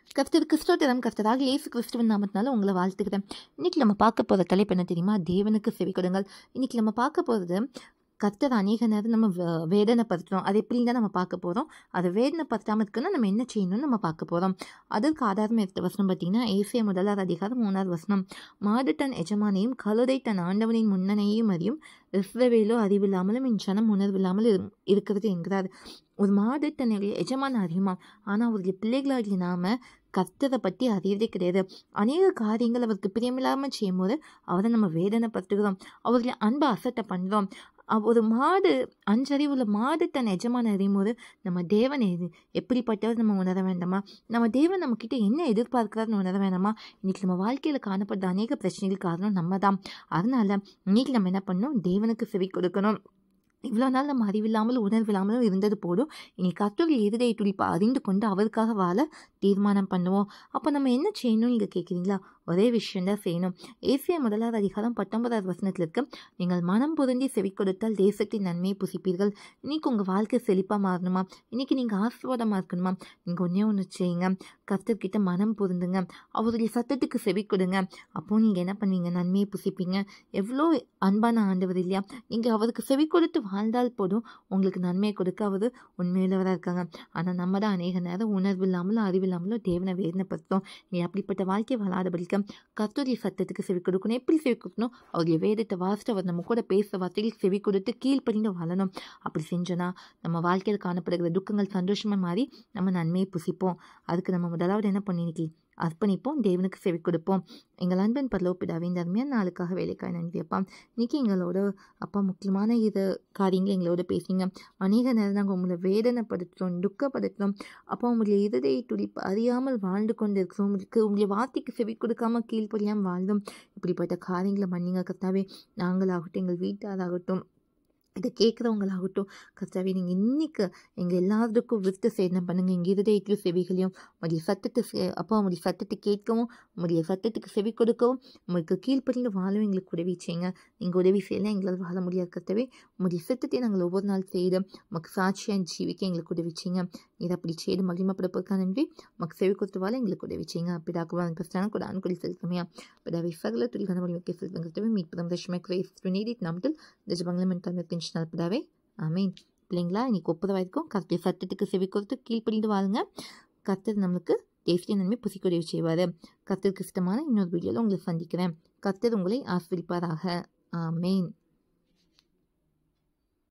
கர்த்தர் கிறிஸ்தோத்திரம் கர்த்தராக இயேசு கிறிஸ்துவின் நாமத்தினால உங்களை வாழ்த்துக்கிறேன் இன்னைக்கு நம்ம பார்க்க போகிற தலைப்பு என்ன தெரியுமா தேவனுக்கு செவி கொடுங்கள் இன்னைக்கு நம்ம பார்க்க போகிறது கர்த்தர் அநேக நேரம் நம்ம வே- வேதனைப்படுத்துறோம் அது எப்படின்னு தான் நம்ம பார்க்க போகிறோம் அதை வேதனைப்படுத்தாமல் இருக்குன்னா நம்ம என்ன செய்யணும்னு நம்ம பார்க்க போகிறோம் அதற்கு ஆதாரம் எடுத்த வசனம் பார்த்தீங்கன்னா ஏசிய முதலாவது அதிகாரம் மூணாவது வசனம் மாடு தன் எஜமானையும் கழுதை தன் ஆண்டவனின் முன்னணையும் அறியும் இஸ்ரவேலோ அறிவில்லாமலும் என் ஜனம் உணர்வில்லாமல் இரு- இருக்கிறது என்கிறார் ஒரு மாடு தன்னுடைய எஜமான அறியுமா ஆனால் அவருடைய பிள்ளைகளாகிய நாம கர்த்தரை பற்றி அறியறதே கிடையாது அநேக காரியங்கள் அவருக்கு பிரியமில்லாமல் செய்யும்போது அவரை நம்ம வேதனைப்படுத்துகிறோம் அவருடைய அன்பை அசட்டை பண்ணுறோம் அவ- ஒரு மாடு அஞ்சறிவுள்ள மாடு தன் எஜமான அறியும் போது நம்ம தேவன் எது எப்படிப்பட்டவர் நம்ம உணர வேண்டாமா நம்ம தேவன் நம்மக்கிட்ட என்ன எதிர்பார்க்கிறாருன்னு உணர வேண்டாமா இன்னைக்கு நம்ம வாழ்க்கையில் காணப்படுற அநேக பிரச்சனைகள் காரணம் நம்ம தான் அதனால இன்னைக்கு நம்ம என்ன பண்ணணும் தேவனுக்கு செவி கொடுக்கணும் இவ்வளோ நாள் நம்ம அறிவில்லாமல் உணர்வில்லாமலும் இருந்தது போதும் இனி கர்த்தருடைய இருதய துடிப்பை அறிந்து கொண்டு அவருக்காக வாழ தீர்மானம் பண்ணுவோம் அப்போ நம்ம என்ன செய்யணும் நீங்கள் கேட்குறீங்களா ஒரே விஷயம்தான் செய்யணும் ஏசிய முதலாவது அதிகாரம் பத்தொன்பதாவது வசனத்தில் இருக்கு நீங்கள் மனம் பொருந்தி செவி கொடுத்தால் தேசத்தின் நன்மையை புசிப்பீர்கள் இன்னைக்கு உங்கள் வாழ்க்கை செழிப்பாக மாறணுமா இன்னைக்கு நீங்கள் ஆசீர்வாதமாக இருக்கணுமா நீங்கள் ஒன்றே ஒன்று செய்யுங்க கர்த்தர்கிட்ட மனம் பொருந்துங்க அவருடைய சத்தத்துக்கு செவி கொடுங்க அப்போ நீங்கள் என்ன பண்ணுவீங்க நன்மையை புசிப்பீங்க எவ்வளோ அன்பான ஆண்டவர் இல்லையா நீங்கள் அவருக்கு செவி கொடுத்து வாழ்ந்தால் போதும் உங்களுக்கு நன்மையை கொடுக்க அவர் உண்மையுள்ளவராக இருக்காங்க ஆனால் நம்ம தான் அநேக நேரம் உணர்வு இல்லாமலும் அறிவில்லாமலும் தேவனை வேதனைப்படுத்தும் நீ அப்படிப்பட்ட வாழ்க்கை வாழாதபடிக்க கர்த்தருடைய சத்தத்துக்கு செவி கொடுக்கணும் எப்படி செவி கொடுக்கணும் அவருடைய வேதத்தை வாசித்து அவர் நம்ம கூட பேச வார்த்தைகள் செவி கொடுத்து கீழ்ப்படிந்து வாழணும் அப்படி செஞ்சோன்னா நம்ம வாழ்க்கையில் காணப்படுகிற துக்கங்கள் சந்தோஷமாக மாறி நம்ம நன்மையை புசிப்போம் அதுக்கு நம்ம முதலாவது என்ன பண்ணினிக்கி அர்ப்பணிப்போம் தேவனுக்கு செவி கொடுப்போம் எங்கள் அன்பன் பரலோ பிதாவே இந்த அருமையான நாளுக்காக வேலைக்காக நன்றி அப்பா இன்னைக்கு எங்களோட அப்பா முக்கியமான இது காரியங்கள் எங்களோட பேசுங்க அநேக நேரம் நாங்கள் உங்களை வேதனைப்படுத்துகிறோம் துக்கப்படுத்துகிறோம் அப்போ உங்களுடைய இருதய துடிப்பு அறியாமல் வாழ்ந்து கொண்டு இருக்கிறோம் உங்களுக்கு உங்களுடைய வார்த்தைக்கு செவி கொடுக்காம கீழ்ப்படியாமல் வாழ்ந்தோம் இப்படிப்பட்ட காரியங்களை மன்னிங்க கர்த்தாவே நாங்களாகட்டும் எங்கள் வீட்டாராகட்டும் இதை கேட்குறவங்களாகட்டும் கர்த்தாவே நீங்கள் இன்னைக்கு எங்கள் எல்லாத்துக்கும் விருத்த சேதனம் பண்ணுங்கள் எங்கள் இருதயத்தையும் செவிகளையும் உங்களுடைய சத்தத்தை செ- அப்பா உங்களுடைய சத்தத்தை கேட்கவும் உங்களுடைய சத்தத்துக்கு செவி கொடுக்கவும் உங்களுக்கு கீழ்ப்படிந்து வாழவும் எங்களுக்கு உதவி செய்யுங்க நீங்கள் உதவி செய்யலாம் எங்களால் வாழ முடியாது கர்த்தாவே உங்களுடைய சத்தத்தை நாங்கள் ஒவ்வொரு நாள் செய்து உமக்கு சாட்சியாக ஜீவிக்க எங்களுக்கு உதவி செய்யுங்க இதை அப்படி செய்து மகிமைப்படுப்பதற்காக நன்றி உமக்கு செவி கொடுத்து வாழ எங்களுக்கு உதவி செய்யுங்க பிதாக்குவான் கிறிஸ்தான கூட அன்குடி செலுத்தமையா பிதாவை சகல துல் கனமொழி முக்கிய செலுத்தம் கர்த்தவே மீட்பதம் ரஷ்மே கிரேஸ் நீடித் நாமத்தில் நிஜபங்களம் கன்வென்ஷனல் பிதாவே ஆமீன் பிள்ளைங்களா இன்னைக்கு ஒப்பது வரைக்கும் கர்த்தர் சத்தத்துக்கு செவி கொடுத்து கீழ்ப்படிந்து வாழுங்க கர்த்தர் நம்மளுக்கு தேசிய நன்மை புசிக்க உதவி செய்வார் கர்த்தருக்கு இஷ்டமான இன்னொரு வீடியோவில் உங்களை சந்திக்கிறேன் கர்த்தர் உங்களை ஆஸ்வதிப்பாராக ஆமேன்